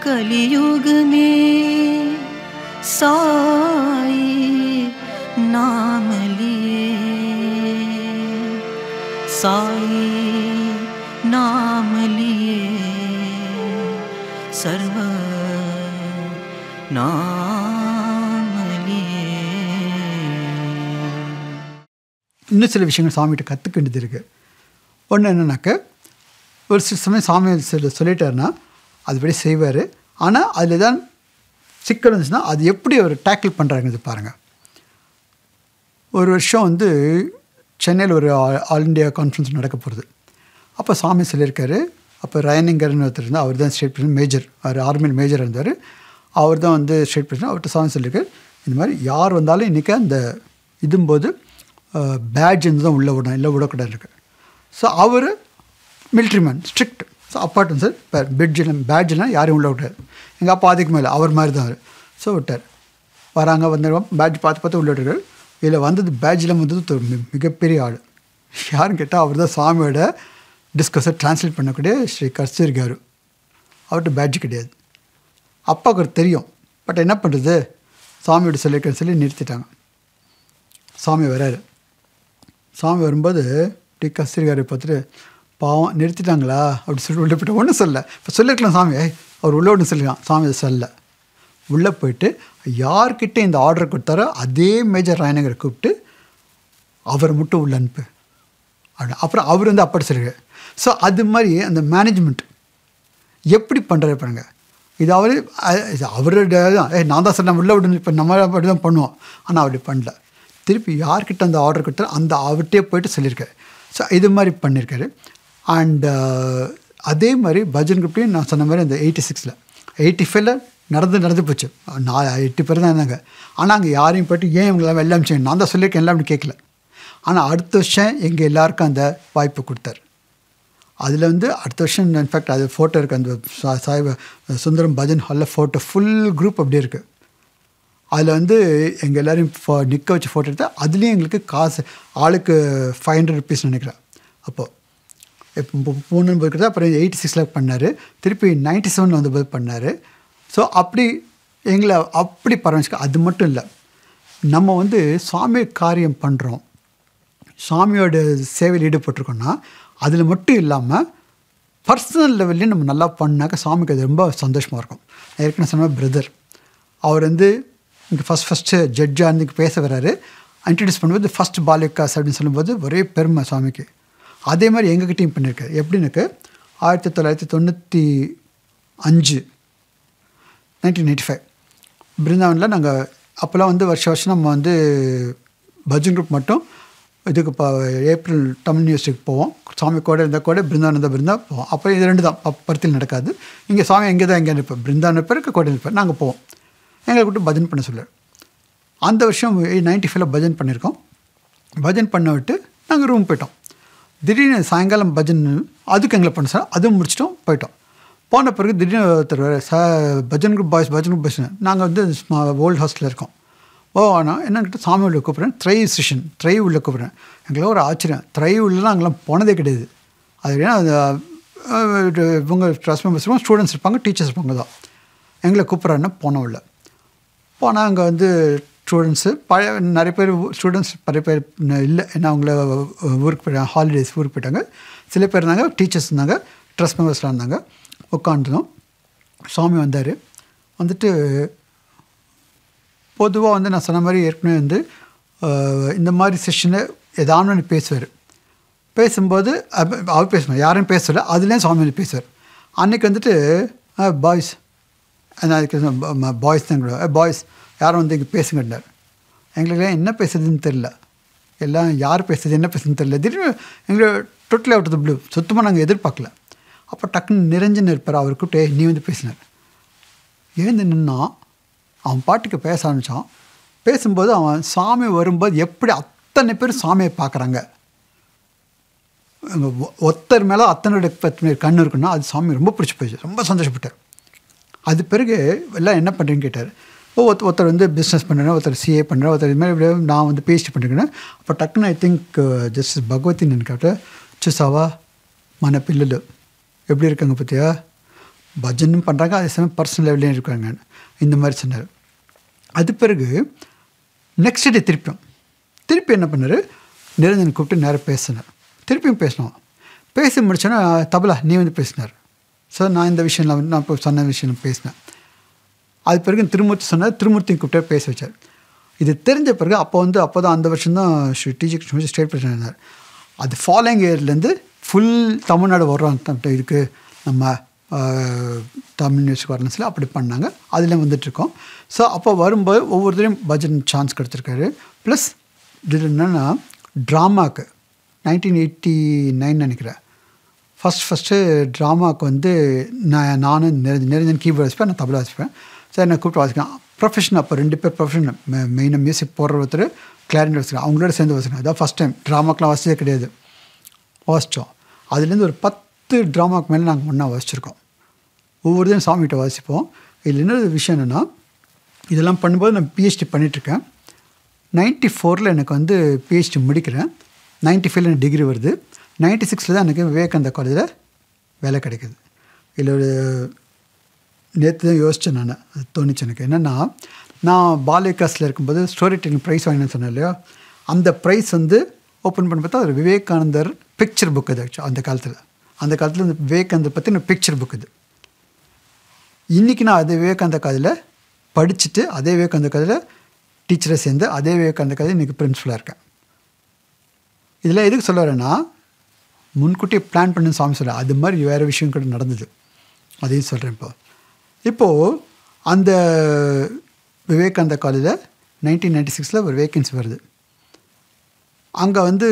कलियुग में साई नाम लिए साई नाम लिए सर्व नाम लिए இன்னும் சில விஷயங்கள் சாமிகிட்ட கற்றுக்க வேண்டியது இருக்குது ஒன்று என்னன்னாக்க ஒரு சில சமயம் சாமி சில சொல்லிட்டாருன்னா அதுபடி செய்வார் ஆனால் அதில் தான் சிக்கல் இருந்துச்சுன்னா அது எப்படி அவர் டேக்கிள் பண்ணுறாங்கிறது பாருங்கள் ஒரு வருஷம் வந்து சென்னையில் ஒரு ஆல் ஆல் இண்டியா கான்ஃபரன்ஸ் நடக்க போகிறது அப்போ சாமி சொல்லியிருக்காரு அப்போ ரயனிங்கர்னு ஒருத்தர் இருந்தால் அவர் தான் ஸ்டேட் பிரசிடன்ட் மேஜர் அவர் ஆர்மியில் மேஜர் இருந்தார் அவர் தான் வந்து ஸ்டேட் பிரசிடன்ட் அவர்கிட்ட சாமி சொல்லியிருக்காரு இந்த மாதிரி யார் வந்தாலும் இன்றைக்கி அந்த இதும்போது பேட்ஜ் இருந்து தான் உள்ளே விடணும் இல்லை விடக்கூடாது இருக்கு ஸோ அவர் மிலிட்ரி மேன் ஸ்ட்ரிக்ட் ஸோ அப்பாட்டும் சார் இப்போ பெட்ஜில் பேட்ஜெலாம் யாரையும் உள்ள விட்டார் எங்கள் அப்பா அதுக்கு மேலே அவர் மாதிரி தான் அவர் ஸோ விட்டார் வராங்க வந்துடுவோம் பேட்ஜ் பார்த்து பார்த்து உள்ள விட்டுருக்காரு இதில் வந்தது பேட்ஜில் வந்தது ஒரு மி- மிகப்பெரிய ஆள் யாருன்னு கேட்டால் அவர் தான் சாமியோட டிஸ்கஸை ட்ரான்ஸ்லேட் பண்ணக்கூடிய ஸ்ரீ கஸ்தூரி காரு அவர்கிட்ட பேட்ஜ் கிடையாது அப்பாவுக்கு ஒரு தெரியும் பட் என்ன பண்ணுறது சாமியோட சொல்லியிருக்கேன்னு சொல்லி நிறுத்திட்டாங்க சாமி வராரு சாமி வரும்போது டி கஸ்தூரிகாரை பார்த்துட்டு பாவம் நிறுத்திட்டாங்களா அப்படி சொல்லி உள்ளே போயிட்டு ஒன்றும் சொல்ல இப்போ சொல்லியிருக்கலாம் சாமி ஏய் அவர் உள்ளே ஒன்று சொல்லிக்கலாம் சாமி அதை சொல்ல உள்ளே போயிட்டு யார்கிட்ட இந்த ஆர்டர் கொடுத்தாரோ அதே மேஜர் ராயனகரை கூப்பிட்டு அவர் மட்டும் உள்ள அனுப்பு அப்படின்னு அப்புறம் அவர் வந்து அப்படி சொல்லிருக்காரு ஸோ அது மாதிரி அந்த மேனேஜ்மெண்ட் எப்படி பண்ணுறாரு பாருங்க இது அவர் இது அவரோட தான் ஏய் நான் தான் சொன்னேன் உள்ள விடணும் இப்போ நம்ம அப்படி தான் பண்ணுவோம் ஆனால் அப்படி பண்ணல திருப்பி யார்கிட்ட அந்த ஆர்டர் கொடுத்தாரோ அந்த அவர்கிட்டே போயிட்டு சொல்லியிருக்காரு ஸோ இது மாதிரி பண்ணியிருக்காரு அண்ட் அதே மாதிரி பஜன் குரூப்லேயும் நான் சொன்ன மாதிரி அந்த எயிட்டி சிக்ஸில் எயிட்டி ஃபைவ்ல நடந்து நடந்து போச்சு நான் எட்டு பேர் தான் இருந்தாங்க ஆனால் அங்கே யாரையும் போயிட்டு ஏன் இவங்களாம் எல்லாம் செய்யணும் நான் தான் சொல்லியிருக்கேன் எல்லாம் அப்படி கேட்கல ஆனால் அடுத்த வருஷம் எங்கள் எல்லாருக்கும் அந்த வாய்ப்பு கொடுத்தாரு அதில் வந்து அடுத்த வருஷம் இன்ஃபேக்ட் அது ஃபோட்டோ இருக்குது அந்த சா- சாய் சுந்தரம் பஜன் ஹாலில் ஃபோட்டோ ஃபுல் குரூப் அப்படியே இருக்குது அதில் வந்து எங்கள் எல்லோரையும் ஃபோ நிற்க வச்சு ஃபோட்டோ எடுத்தால் அதுலேயும் எங்களுக்கு காசு ஆளுக்கு ஃபைவ் ஹண்ட்ரட் ருபீஸ் நினைக்கிறேன் அப்போது இப்போ மூணு இருக்கிறது அப்புறம் எயிட்டி சிக்ஸில் பண்ணார் திருப்பி நைன்டி செவனில் வந்தபோது பண்ணார் ஸோ அப்படி எங்களை அப்படி பரவச்சுக்க அது மட்டும் இல்லை நம்ம வந்து சுவாமி காரியம் பண்ணுறோம் சாமியோட சேவையில் ஈடுபட்டிருக்கோம்னா அதில் மட்டும் இல்லாமல் பர்சனல் லெவல்லையும் நம்ம நல்லா பண்ணாக்க சாமிக்கு அது ரொம்ப சந்தோஷமாக இருக்கும் நான் ஏற்கனவே சொன்ன பிரதர் அவர் வந்து இங்கே ஃபஸ்ட் ஃபஸ்ட்டு ஜட்ஜாக இருந்து இங்க பேச வர்றாரு இன்ட்ரடியூஸ் பண்ணும்போது ஃபஸ்ட் பாலிகாஸ் அப்படின்னு சொல்லும்போது ஒரே பெருமை சாமிக்கு அதே மாதிரி எங்ககிட்டயும் பண்ணியிருக்காரு எப்படின்னாக்க ஆயிரத்தி தொள்ளாயிரத்தி தொண்ணூற்றி அஞ்சு நைன்டீன் எயிட்டி ஃபைவ் பிருந்தாவனில் நாங்கள் அப்போல்லாம் வந்து வருஷ வருஷம் நம்ம வந்து பஜன் குரூப் மட்டும் இதுக்கு இப்போ ஏப்ரல் தமிழ் யூனிவர்சிட்டிக்கு போவோம் சாமி கூட இருந்தால் கூட பிருந்தாவன் இருந்தால் பிருந்தா போவோம் அப்போ இது ரெண்டு தான் ப- பருத்தியில் நடக்காது இங்கே சாமி எங்கே தான் எங்கே இருப்பேன் பிருந்தாவன் இருப்பார் கூட இருப்பார் நாங்கள் போவோம் எங்களை கூப்பிட்டு பஜன் பண்ண சொல்லுவார் அந்த வருஷம் நைன்டி ஃபைவ்ல பஜன் பண்ணியிருக்கோம் பஜன் பண்ண விட்டு நாங்கள் ரூம் போயிட்டோம் திடீர்னு சாயங்காலம் பஜன் அதுக்கு எங்களை பண்ண சார் அதுவும் முடிச்சிட்டோம் போயிட்டோம் போன பிறகு திடீர்னு ஒருத்தர் வர சா bhajan group boys bhajan group boys நாங்கள் வந்து ஓல்டு ஹாஸ்டலில் இருக்கோம் ஓ ஆனால் என்னன்ட்டு சாமி உள்ள கூப்பிட்றேன் த்ரை செஷன் த்ரை உள்ள கூப்பிட்றேன் எங்களுக்கு ஒரு ஆச்சரியம் த்ரை உள்ளலாம் அங்கெல்லாம் போனதே கிடையாது அது ஏன்னா அது அஹ், இது இவங்க ட்ரஸ்ட் மெம்பர்ஸ் இருப்பாங்க ஸ்டூடெண்ட்ஸ் இருப்பாங்க டீச்சர்ஸ் இருப்பாங்க தான் எங்களை கூப்பிட்றாருன்னா போனோம் உள்ள போனால் அங்கே வந்து ஸ்டூடெண்ட்ஸு பழைய நிறைய பேர் ஸ்டூடெண்ட்ஸ் நிறைய பேர் ந- இல்லை ஏன்னா அவங்கள ஊருக்கு போயிட்டாங்க ஹாலிடேஸ் ஊருக்கு போயிட்டாங்க சில பேர் இருந்தாங்க டீச்சர்ஸ் இருந்தாங்க ட்ரஸ்ட் மெம்பர்ஸ்லாம் இருந்தாங்க உட்காந்துருந்தோம் சுவாமி வந்தார் வந்துட்டு பொதுவாக வந்து நான் சொன்ன மாதிரி ஏற்கனவே வந்து அஹ், இந்த மாதிரி செஷனில் ஏதாவது ஒன்று பேசுவார் பேசும்போது அப்ப- அவர் பேசுவார் யாரும் பேசல அதுலேயும் சுவாமி வந்து பேசுவார் அன்னைக்கு வந்துட்டு பாய்ஸ் அதுக்கு பாய்ஸ் தான் கூட பாய்ஸ் யாரும் வந்து இங்கே பேசுங்கன்னார் எங்களுக்குலாம் என்ன பேசுறதுன்னு தெரில எல்லாம் யார் பேசுறது என்ன பேசுறதுன்னு தெரில திடீர்னு எங்களை டோட்டலி அவுட் ஆஃப் ப்ளூ சுத்தமாக நாங்கள் எதிர்பார்க்கல அப்போ டக்குன்னு நிரஞ்சன் இருப்பார் அவர் கூப்பிட்டு "ஏய், நீ வந்து பேசினார் எழுந்து நின்னான் அவன் பாட்டுக்கு பேச ஆரம்பித்தான் பேசும்போது அவன் சாமி வரும்போது எப்படி அத்தனை பேர் சாமியை பார்க்குறாங்க அங்க ஒ- ஒருத்தர் மேலே அத்தனை பத்து பேர் கண் இருக்குன்னா அது சாமி ரொம்ப பிடிச்சி போயிடுச்சு ரொம்ப சந்தோஷப்பட்டார் அது பிறகு எல்லாம் என்ன பண்ணுறீன்னு கேட்டார் ஓ ஒருத்த ஒருத்தர் வந்து பிஸ்னஸ் பண்ணுறேன் ஒருத்தர் சிஏ பண்ணுறேன் ஒருத்தர் இது மாதிரி இப்படியே நான் வந்து பிஹெச்டி பண்ணிருக்கேன் அப்போ டக்குன்னு ஐ திங்க் ஜஸ்ட் பகவதி నేను கேட்ட చూసావా మన పిల్లలు எப்படி இருக்காங்க பார்த்தியா பஜனும் பண்ணுறாங்க அதே சமயம் பர்சனல் லெவல்லையும் இருக்காங்க இந்த மாதிரி சொன்னார் அது பிறகு நெக்ஸ்ட் டே திருப்பியும் திருப்பி என்ன பண்ணார் நிரஞ்சன் கூப்பிட்டு நேராக பேசினார் திருப்பியும் பேசினோம் பேசி முடிச்சோன்னா தபலா நீ வந்து பேசினார் ஸோ நான் இந்த விஷயம்ல வந்து நான் இப்போ சொன்ன விஷயம் பேசினேன் அது பிறகு திருமூர்த்தி சொன்னார் திருமூர்த்தியும் கூப்பிட்டு பேச வச்சார் இது தெரிஞ்ச பிறகு அப்போ வந்து அப்போ தான் அந்த வருஷம் தான் Shri T G Krishnamurthy state president இருந்தார் அது ஃபாலோயிங் இயர்லேருந்து ஃபுல் தமிழ்நாடு வர்றோம் த- இதுக்கு நம்ம ஆஹ், தமிழ் நியூஸ்க்கு வரணும் சொல்லி அப்படி பண்ணாங்க அதில் வந்துட்டுருக்கோம் ஸோ அப்போ வரும்போது ஒவ்வொருத்தரையும் பட்ஜெட் சான்ஸ் கொடுத்துருக்காரு ப்ளஸ் இது என்னென்னா ட்ராமாக்கு நைன்டீன் எயிட்டி நைன் நினைக்கிறேன் ஃபஸ்ட் ஃபஸ்ட்டு ட்ராமாவுக்கு வந்து நான் நானும் நிரஞ்சன் நிரஞ்சன் கீபோர்ட் வாசிப்பேன் நான் தபலா வாசிப்பேன் சரி என்னை கூப்பிட்டு வாசிக்கலாம் ப்ரொஃபஷன் அப்போ ரெண்டு பேர் ப்ரொஃபஷன் மெயினாக மியூசிக் போடுற ஒருத்தர் கிளாரினட் வாசிக்கிறேன் அவங்களோட சேர்ந்து வாசிக்கிறேன் அதான் ஃபஸ்ட் டைம் ட்ராமாக்கெலாம் வாசிச்சதே கிடையாது வாசித்தோம் அதுலேருந்து ஒரு பத்து ட்ராமாக்கு மேலே நாங்கள் ஒன்றா வாசிச்சிருக்கோம் ஒவ்வொருத்தையும் சாமிகிட்ட வாசிப்போம் இதில் இன்னொரு விஷயம் என்னென்னா இதெல்லாம் பண்ணும்போது நான் பிஹெச்டி பண்ணிகிட்ருக்கேன் நைன்ட்டி ஃபோரில் எனக்கு வந்து பிஹெச்டி முடிக்கிறேன் நைன்ட்டி ஃபைவ்ல எனக்கு டிகிரி வருது நைன்ட்டி சிக்ஸில் தான் எனக்கு விவேகானந்தா காலேஜில் வேலை கிடைக்குது இதில் ஒரு நேற்று தான் யோசித்தேன் நான் அது தோணுச்சு எனக்கு என்னென்னா நான் பாலிகாஸில் இருக்கும்போது ஸ்டோரி டெல்லிங் ப்ரைஸ் வாங்கினேன்னு சொன்னேன் இல்லையா அந்த ப்ரைஸ் வந்து ஓப்பன் பண்ணி பார்த்தா ஒரு விவேகானந்தர் பிக்சர் புக் அது ஆக்சுவலி அந்த காலத்தில் அந்த காலத்தில் இந்த விவேகானந்தர் பற்றின பிக்சர் புக் இது இன்றைக்கி நான் அதே விவேகானந்த கதையில் படிச்சுட்டு அதே விவேகானந்த கதையில் டீச்சரை சேர்ந்து அதே விவேகானந்த கதையில் இன்றைக்கி பிரின்சிபலாக இருக்கேன் இதில் எதுக்கு சொல்ல வரேன்னா முன்கூட்டியே பிளான் பண்ணு சாமி சொல்ல அது மாதிரி வேறு விஷயம் கூட நடந்தது அதையும் சொல்கிறேன் இப்போ இப்போது அந்த விவேகானந்த காலேஜில் நைன்டீன் நைன்டி சிக்ஸில் ஒரு வேக்கன்சி வருது அங்கே வந்து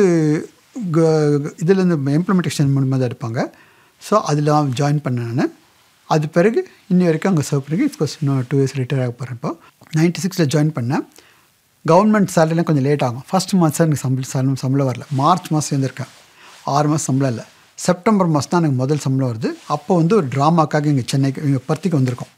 இதுலேருந்து இம்ப்ளிமெண்டேஷன் மூலமாக தான் எடுப்பாங்க ஸோ அதில் ஜாயின் பண்ணேன் நான் அது பிறகு இன்னி வரைக்கும் அங்கே சர்வ் பிறகு கோர்ஸ் இன்னும் டூ இயர்ஸ் ரிட்டையர் ஆக போகிறேன் இப்போ நைன்டி சிக்ஸில் ஜாயின் பண்ணேன் கவர்மெண்ட் சேலரிலாம் கொஞ்சம் லேட் ஆகும் ஃபஸ்ட் மாதம் எனக்கு சம்பளம் சம்பளம் சம்பளம் வரல மார்ச் மாதம் சேர்ந்துருக்கேன் ஆறு மாதம் சம்பளம் இல்லை செப்டம்பர் மாதம் தான் எனக்கு முதல் சம்பளம் வருது அப்போ வந்து ஒரு ட்ராமாக்காக இங்கே சென்னைக்கு இங்கே பருத்திக்கு வந்திருக்கோம்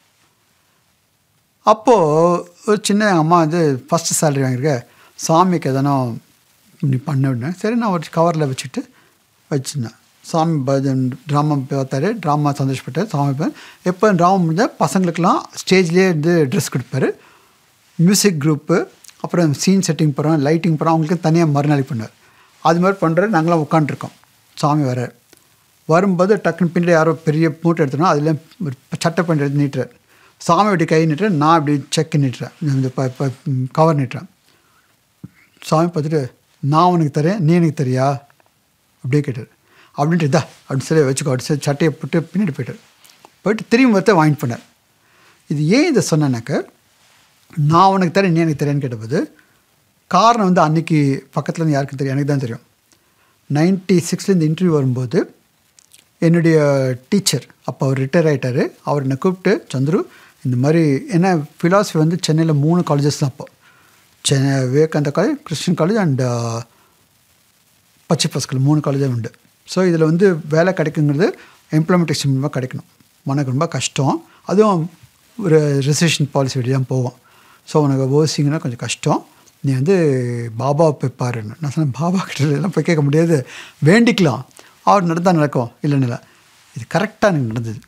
அப்போது ஒரு சின்ன எங்கள் அம்மா வந்து ஃபஸ்ட்டு சேலரி வாங்கியிருக்க சாமிக்கு எதனா நீ பண்ண விடனேன் சரி நான் ஒரு கவரில் வச்சுட்டு வச்சுருந்தேன் சாமி பஜன் ட்ராமா பார்த்தாரு ட்ராமா சந்தோஷப்பட்டார் சாமி பா- எப்போ ட்ராமா முடிஞ்சால் பசங்களுக்கெல்லாம் ஸ்டேஜ்லேயே வந்து ட்ரெஸ் கொடுப்பாரு மியூசிக் குரூப்பு அப்புறம் சீன் செட்டிங் போகிறோம் லைட்டிங் போகிறோம் அவங்களுக்கு தனியாக மறுநாளைக்கு பண்ணார் அது மாதிரி பண்ணுறது நாங்களாம் உட்காண்ட்ருக்கோம் சாமி வர வரும்போது டக்குன்னு பின்னாடி யாரோ பெரிய மூட்டை எடுத்தோன்னா அதில் ஒரு சட்டை பண்ணி எடுத்து நீட்டுறார் சாமி அப்படி கை நீட்டுறேன் நான் அப்படி செக் நீட்டுறேன் இந்த ப கவர் நீட்டுறேன் சாமி பார்த்துட்டு நான் உனக்கு தரேன் நீ எனக்கு தெரியா அப்படியே கேட்டார் அப்படின்ட்டு இதா அப்படி சொல்லி வச்சுக்கோ அப்படி சொல்லி சட்டையை போட்டு பின்னாடி போயிட்டார் போயிட்டு திரும்பி பார்த்து வாங்கிட்டு போனார் இது ஏன் இதை சொன்னேனாக்க நான் உனக்கு தரேன் நீ எனக்கு தரேன்னு கேட்டபோது காரணம் வந்து அன்னைக்கு பக்கத்தில் இருந்து யாருக்கும் தெரியும் எனக்கு தான் தெரியும் நைன்ட்டி சிக்ஸில் இந்த இன்டர்வியூ வரும்போது என்னுடைய டீச்சர் அப்போ அவர் ரிட்டையர் ஆகிட்டார் அவர் என்னை கூப்பிட்டு சந்துரு இந்த மாதிரி ஏன்னா ஃபிலாசபி வந்து சென்னையில் மூணு காலேஜஸ் தான் அப்போ Chennai Vivekananda college Christian college and பச்சை பஸ்கல் மூணு காலேஜும் உண்டு ஸோ இதில் வந்து வேலை கிடைக்குங்கிறது இம்ப்ளிமெண்டேஷன் மூலமாக கிடைக்கணும் உனக்கு ரொம்ப கஷ்டம் அதுவும் ஒரு ரிசர்வேஷன் பாலிசி வழி தான் போவோம் ஸோ உனக்கு ஓசிங்கன்னா கொஞ்சம் கஷ்டம் நீ வந்து பாபாவை போய் பாருன்னு நான் சொன்னேன் பாபா கிட்ட எல்லாம் போய் கேட்க முடியாது வேண்டிக்கலாம் அவர் நடந்தால் நடக்கும் இல்லைன்னு இல்லை இது கரெக்டாக எனக்கு நடந்தது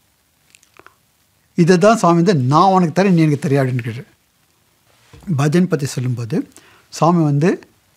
இதை தான் சுவாமி வந்து நான் உனக்கு தரேன் நீ எனக்கு தெரியா அப்படின்னு கேட்டு பஜன் பற்றி சொல்லும்போது சுவாமி வந்து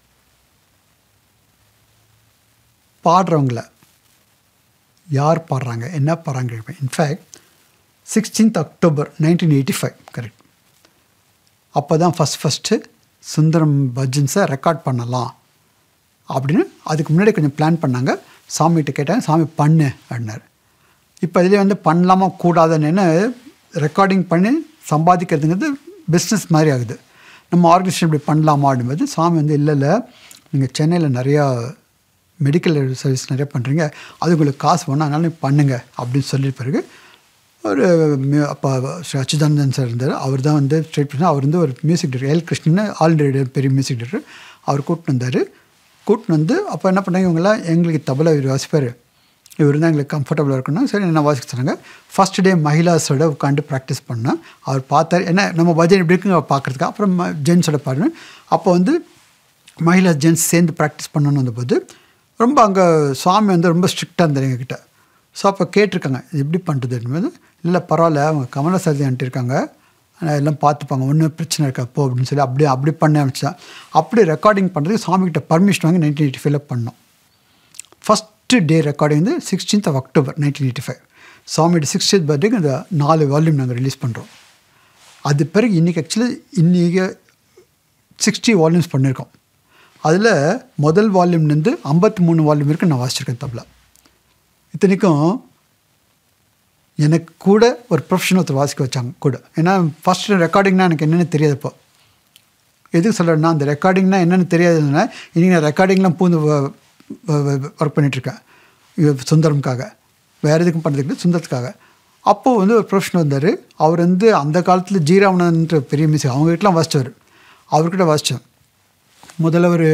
பாடுறவங்கள யார் பாடுறாங்க என்ன பாடுறாங்க in fact sixteenth October nineteen eighty five correct அப்போ தான் ஃபஸ்ட் ஃபஸ்ட்டு சுந்தரம் பஜன்ஸை ரெக்கார்ட் பண்ணலாம் அப்படின்னு அதுக்கு முன்னாடி கொஞ்சம் பிளான் பண்ணாங்க சாமிகிட்ட கேட்டாங்க சாமி பண்ணு அப்படின்னாரு இப்போ இதிலே வந்து பண்ணலாமா கூடாதுன்னு ரெக்கார்டிங் பண்ணி சம்பாதிக்கிறதுங்கிறது பிஸ்னஸ் மாதிரி ஆகுது நம்ம ஆர்கனைசேஷன் இப்படி பண்ணலாமா அப்படின்போது சாமி வந்து இல்லை இல்லை நீங்கள் சென்னையில் நிறையா மெடிக்கல் சர்வீஸ் நிறைய பண்ணுறீங்க அது உங்களுக்கு காசு வேணும் அதனால நீ பண்ணுங்க அப்படின்னு சொல்லி பிறகு ஒரு மியூ அப்போ ஸ்ரீ அச்சுதானந்தன் சார் இருந்தார் அவர் தான் வந்து ஸ்ட்ரெயிட் பண்ண அவர் வந்து ஒரு music director L Krishnan all India பெரிய மியூசிக் டைரக்டர் அவர் கூட்டின்னு வந்தார் கூட்டின்னு வந்து அப்போ என்ன பண்ணாங்க இவங்கெல்லாம் எங்களுக்கு தபலா இவர் வாசிப்பார் இவர் தான் எங்களுக்கு கம்ஃபர்டபுளாக இருக்கணும் சரி என்ன வாசிக்க சொன்னாங்க ஃபஸ்ட் டே மகிழாஸோட உட்காந்து ப்ராக்டிஸ் பண்ணேன் அவர் பார்த்தார் என்ன நம்ம பஜன் எப்படி இருக்குங்க அவர் பார்க்குறதுக்கு அப்புறம் ஜென்ஸோட பாருங்க அப்போ வந்து மகிழா ஜென்ஸ் சேர்ந்து ப்ராக்டிஸ் பண்ணணும்னு வந்தபோது ரொம்ப அங்கே சுவாமி வந்து ரொம்ப ஸ்ட்ரிக்டாக இருந்தார் எங்ககிட்ட ஸோ அப்போ கேட்டிருக்காங்க இது எப்படி பண்ணுறது இல்லை பரவாயில்ல அவங்க கமலசாதி இருக்காங்க ஆனால் எல்லாம் பார்த்துப்பாங்க ஒன்றும் பிரச்சனை இருக்கா போ அப்படின்னு சொல்லி அப்படியே அப்படி பண்ண ஆரம்பிச்சேன் அப்படி ரெக்கார்டிங் பண்ணுறதுக்கு சாமிக்கிட்ட பர்மிஷன் வாங்கி நைன்டீன் எயிட்டி ஃபைவ்ல பண்ணோம் ஃபஸ்ட்டு டே ரெக்கார்டிங் வந்து sixteenth of October nineteen eighty five சாமியோட சிக்ஸ்டீத் பர்த்டேக்கு இந்த நாலு வால்யூம் நாங்கள் ரிலீஸ் பண்ணுறோம் அது பிறகு இன்றைக்கி ஆக்சுவலி இன்றைக்கி சிக்ஸ்டி வால்யூம்ஸ் பண்ணியிருக்கோம் அதில் முதல் வால்யூம்லேருந்து ஐம்பத்தி மூணு வால்யூம் வரைக்கும் நான் வாசிச்சிருக்கேன் தபலா இத்தனைக்கும் எனக்கு கூட ஒரு ப்ரொஃபஷனல் ஒருத்தர் வாசிக்க வச்சாங்க கூட ஏன்னா ஃபஸ்ட் ரெக்கார்டிங்னா எனக்கு என்னென்னு தெரியாது இப்போ எதுக்கு சொல்கிறேன்னா அந்த ரெக்கார்டிங்னா என்னென்னு தெரியாதுன்னா இன்றைக்கி நான் ரெக்கார்டிங்லாம் பூந்து ஒர்க் பண்ணிகிட்ருக்கேன் இது சுந்தரமுக்காக வேறு எதுக்கும் பண்ணுறதுக்கு சுந்தரத்துக்காக அப்போது வந்து ஒரு ப்ரொஃபஷனல் வந்தார் அவர் வந்து அந்த காலத்தில் ஜீராமணன்ற பெரிய மியூசிக் அவங்க வீட்டிலாம் வாசித்தவர் அவர்கிட்ட வாசித்தேன் முதல்ல ஒரு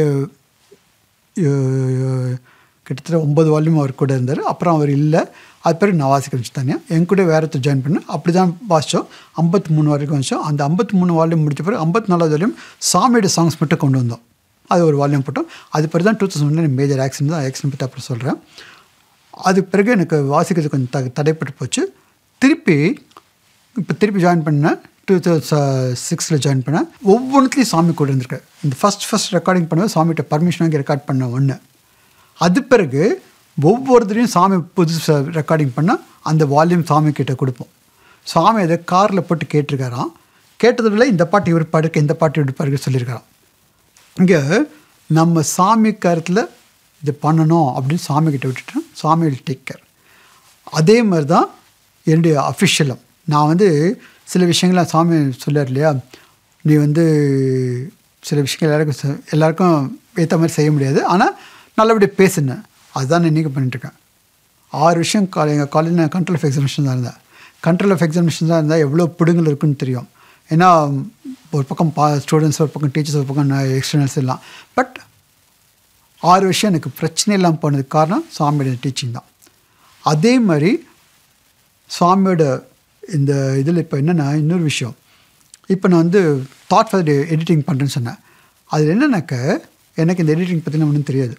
அஹ், கிட்டத்தட்ட ஒம்பது வால்யூம் அவர் கூட இருந்தார் அப்புறம் அவர் இல்லை அது பிறகு நான் வாசிக்க வச்சு தனியாக என் கூட வேறு ஒருத்தர் ஜாயின் பண்ணேன் அப்படி தான் வாசித்தோம் ஐம்பத்தி மூணு வரைக்கும் வச்சோம் அந்த ஐம்பத்தி மூணு வால்யூம் முடிச்ச பிறகு ஐம்பத்தி நாலாவது வால்யூம் சாமியோட சாங்ஸ் மட்டும் கொண்டு வந்தோம் அது ஒரு வால்யூம் போட்டோம் அது பிறகு தான் two thousand one major accident தான் ஆக்சிடென்ட் பற்றி அப்புறம் சொல்கிறேன் அதுக்கு பிறகு எனக்கு வாசிக்கிறது கொஞ்சம் த தடைப்பட்டு போச்சு திருப்பி இப்போ திருப்பி ஜாயின் பண்ணேன் டூ தௌசண்ட் சிக்ஸில் ஜாயின் பண்ணேன் ஒவ்வொன்றுத்துலேயும் சாமி கூட இருந்திருக்கேன் இந்த ஃபஸ்ட் ஃபஸ்ட் ரெக்கார்டிங் பண்ணும்போது சாமிகிட்ட பர்மிஷன் வாங்கி ரெக்கார்ட் பண்ண ஒன்று அது பிறகு ஒவ்வொருத்தரையும் சாமி புதுசு ரெக்கார்டிங் பண்ணால் அந்த வால்யூம் சாமி கிட்ட கொடுப்போம் சாமி அதை காரில் போட்டு கேட்டிருக்காராம் கேட்டதுல இந்த பாட்டு இவர் பாடுக்க இந்த பாட்டு இவர் பாடுக்க சொல்லியிருக்காராம் இங்கே நம்ம சாமி கருத்தில் இது பண்ணணும் அப்படின்னு சாமி கிட்ட விட்டுட்டேன் சாமி வில் டேக் கேர் அதே மாதிரி தான் என்னுடைய அஃபிஷியலும் நான் வந்து சில விஷயங்களை சாமி சொல்லார் இல்லையா நீ வந்து சில விஷயங்கள் எல்லாருக்கும் செ- எல்லாருக்கும் ஏற்ற மாதிரி செய்ய முடியாது ஆனால் நல்லபடியாக பேசுனேன் அதுதான் நான் இன்றைக்கி பண்ணிட்டுருக்கேன் ஆறு விஷயம் காலே எங்கள் காலேஜில் நான் கண்ட்ரோல் ஆஃப் எக்ஸாமினேஷன் தான் இருந்தேன் கண்ட்ரோல் ஆஃப் எக்ஸாமினேஷன் தான் இருந்தால் எவ்வளோ பிடுங்கல் இருக்குன்னு தெரியும் ஏன்னா ஒரு பக்கம் பா ஸ்டூடெண்ட்ஸ் ஒரு பக்கம் டீச்சர்ஸ் ஒரு பக்கம் எக்ஸ்டர்னல்ஸ் எல்லாம் பட் ஆறு விஷயம் எனக்கு பிரச்சனை இல்லாமல் போனதுக்கு காரணம் சாமியோட டீச்சிங் தான் அதே மாதிரி சுவாமியோட இந்த இதில் இப்போ என்னென்னா இன்னொரு விஷயம் இப்போ நான் வந்து தாட் ஃபார் எடிட்டிங் பண்ணுறேன்னு சொன்னேன் அதில் என்னன்னாக்க எனக்கு இந்த எடிட்டிங் பற்றின ஒன்றும் தெரியாது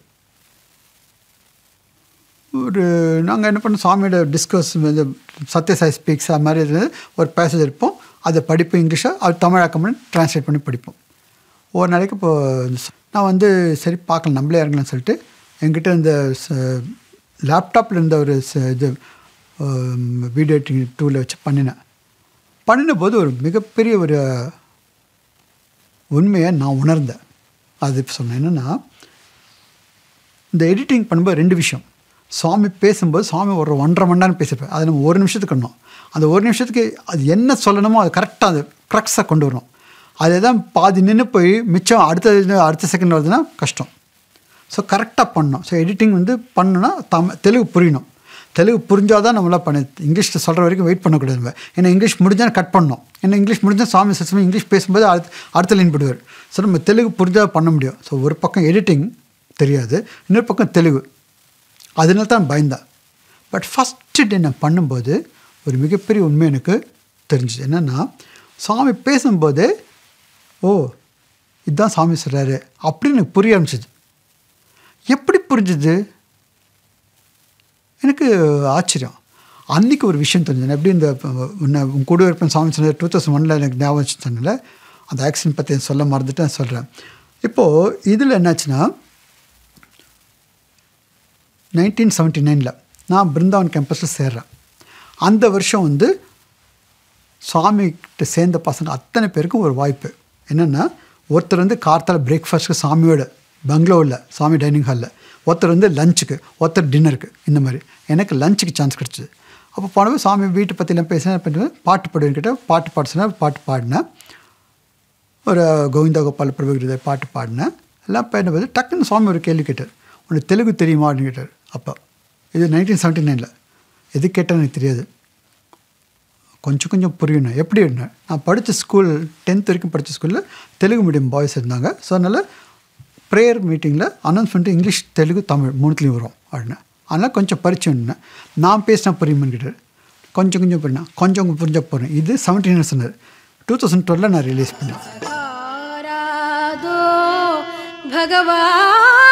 ஒரு நாங்கள் என்ன பண்ணோம் சாமியோட டிஸ்கஸ் இந்த சத்யசாய் ஸ்பீக்ஸ் அது மாதிரி இதில் ஒரு பேசேஜ் இருப்போம் அதை படிப்போம் இங்கிலீஷாக அது தமிழாக்கம் பண்ணி ட்ரான்ஸ்லேட் பண்ணி படிப்போம் ஒரு நாளைக்கு இப்போ நான் வந்து சரி பார்க்கலாம் நம்மளே இறங்கலாம்னு சொல்லிட்டு என்கிட்ட இந்த லேப்டாப்பில் இருந்த ஒரு ச- இது வீடியோ எடிட்டிங் டூலை வச்சு பண்ணினேன் பண்ணின போது ஒரு மிகப்பெரிய ஒரு உண்மையை நான் உணர்ந்தேன் அது இப்போ சொன்னேன் என்னென்னா இந்த எடிட்டிங் பண்ணும்போது ரெண்டு விஷயம் சாமி பேசும்போது சாமி ஒரு ஒன்றரை மணி நேரம் பேசியிருப்பேன் அது நம்ம ஒரு நிமிஷத்துக்கு பண்ணணும் அந்த ஒரு நிமிஷத்துக்கு அது என்ன சொல்லணுமோ அது கரெக்டாக அது க்ரக்ஸாக கொண்டு வரணும் அதே தான் பாதி நின்று போய் மிச்சம் அடுத்த இது அடுத்த செகண்ட் வருதுன்னா கஷ்டம் ஸோ கரெக்டாக பண்ணணும் ஸோ எடிட்டிங் வந்து பண்ணணும்னா தம் தெலுங்கு புரியணும் தெலுங்கு புரிஞ்சால் தான் நம்மளால் பண்ண இங்கிலீஷில் சொல்கிற வரைக்கும் வெயிட் பண்ணக்கூடாது நம்ம ஏன்னா இங்கிலீஷ் முடிஞ்சால் கட் பண்ணணும் ஏன்னா இங்கிலீஷ் முடிஞ்சால் சாமி சிஸ்டம் இங்கிலீஷ் பேசும்போது அடுத்த அடுத்த லைன் போடுவார் ஸோ நம்ம தெலுங்கு புரிஞ்சால் பண்ண முடியும் ஸோ ஒரு பக்கம் எடிட்டிங் தெரியாது இன்னொரு பக்கம் தெலுங்கு அதனால தான் பயந்தேன் பட் ஃபஸ்ட்டு டே நான் பண்ணும்போது ஒரு மிகப்பெரிய உண்மை எனக்கு தெரிஞ்சுது என்னென்னா சாமி பேசும்போது ஓ இதுதான் சாமி சொல்கிறாரு அப்படின்னு எனக்கு புரிய ஆரம்பிச்சிது எப்படி புரிஞ்சுது எனக்கு ஆச்சரியம் அன்றைக்கி ஒரு விஷயம் தெரிஞ்சது எப்படி இந்த உன்னை உன் கூட இருப்பேன் சாமி சொன்னது டூ தௌசண்ட் ஒனில் எனக்கு ஞாபகம் வச்சு சொன்னல அந்த ஆக்சிடென்ட் பற்றி சொல்ல மறந்துட்டு நான் சொல்கிறேன் இப்போது இதில் என்னாச்சுன்னா நைன்டீன் செவன்ட்டி நைனில் நான் பிருந்தாவன் கேம்பஸில் சேர்றேன் அந்த வருஷம் வந்து சாமிகிட்ட சேர்ந்த பசங்க அத்தனை பேருக்கும் ஒரு வாய்ப்பு என்னென்னா ஒருத்தர் வந்து கார்த்தால பிரேக்ஃபாஸ்ட்டுக்கு சாமியோட பங்களோவில் சாமி டைனிங் ஹாலில் ஒருத்தர் வந்து லஞ்சுக்கு ஒருத்தர் டின்னருக்கு இந்த மாதிரி எனக்கு லஞ்சுக்கு சான்ஸ் கிடச்சிது அப்போ போனவே சாமி வீட்டை பற்றிலாம் பேசினேன் பண்ணுவேன் பாட்டு பாடுவேன் கிட்ட பாட்டு பாட சொன்னேன் பாட்டு பாடினேன் ஒரு கோவிந்தா கோபால பிரபுகிருத பாட்டு பாடினேன் எல்லாம் பாடும்போது டக்குன்னு சுவாமி ஒரு கேள்வி கேட்டார் உனக்கு தெலுங்கு தெரியுமா அப்படின்னு கேட்டார் அப்போ இது நைன்டீன் செவன்ட்டி நைனில் எது கேட்டால் எனக்கு தெரியாது கொஞ்சம் கொஞ்சம் புரியணும் எப்படி என்ன நான் படித்த ஸ்கூல் டென்த் வரைக்கும் படித்த ஸ்கூலில் தெலுங்கு மீடியம் பாய்ஸ் இருந்தாங்க ஸோ அதனால் ப்ரேயர் மீட்டிங்கில் அனௌன்ஸ்மெண்ட் இங்கிலீஷ் தெலுங்கு தமிழ் மூணுத்துலேயும் வரும் அப்படின்னு அதனால் கொஞ்சம் பரிச்சை நான் பேசினா புரியுமான்னு கேட்டார் கொஞ்சம் கொஞ்சம் புரியும் கொஞ்சம் புரிஞ்ச போகிறேன் இது செவன்டீன் சொன்னது டூ தௌசண்ட் டுவெலில் நான் ரிலீஸ் பண்ணேன் आराधो भगवान्